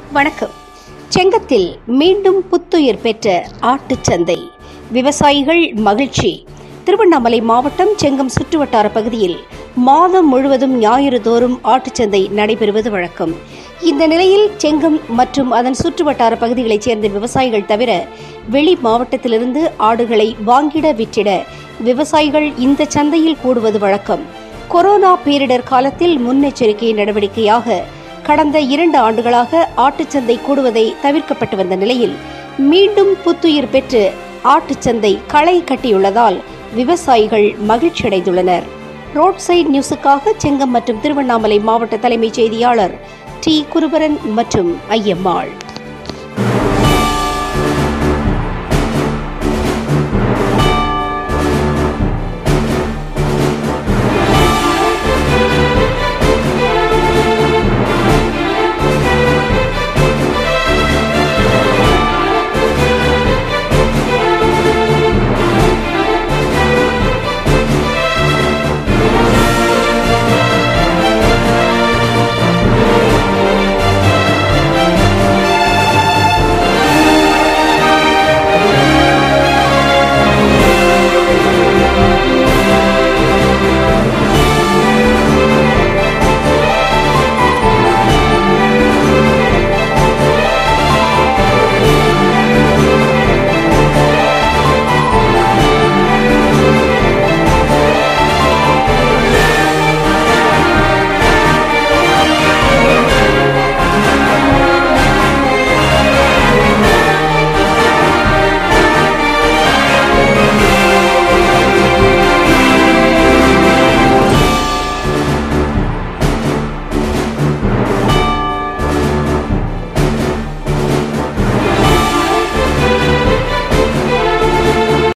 வணக்கம் செங்கத்தில் மீண்டும் புத்துயிர் பெற்ற ஆட்டுச்சந்தை விவசாயிகள் மகிழ்ச்சி திருவண்ணாமலை மாவட்டம் செங்கம் சுற்றுவட்டார பகுதியில் மாதம் முழுவதும் ஞாயிறு தோறும் ஆட்டுச்சந்தை நடைபெறுவது வழக்கம் இந்த நிலையில் செங்கம் மற்றும் அதன் சுற்றுவட்டார பகுதிகளைச் சேர்ந்த விவசாயிகள் தவிர வெளி மாவட்டத்திலிருந்து ஆடுகளை வாங்கிட விற்றிட விவசாயிகள் இந்த சந்தையில் கூடுவது வழக்கம் கொரோனா பேரிடர் காலத்தில் முன்னெச்சரிக்கை நடவடிக்கையாக கடந்த இரண்டு ஆண்டுகளாக ஆட்டுச்சந்தை கூடுவதை தவிர்க்கப்பட்டு வந்த நிலையில் மீண்டும் புத்துயிர் பெற்று ஆட்டுச்சந்தை களை கட்டியுள்ளதால் விவசாயிகள் மகிழ்ச்சியடைந்துள்ளனர் ரோட் சைட் நியூஸுக்காக செங்கம் மற்றும் திருவண்ணாமலை மாவட்ட தலைமைச் செய்தியாளர் டி குருபரன் மற்றும் ஐயம்மாள்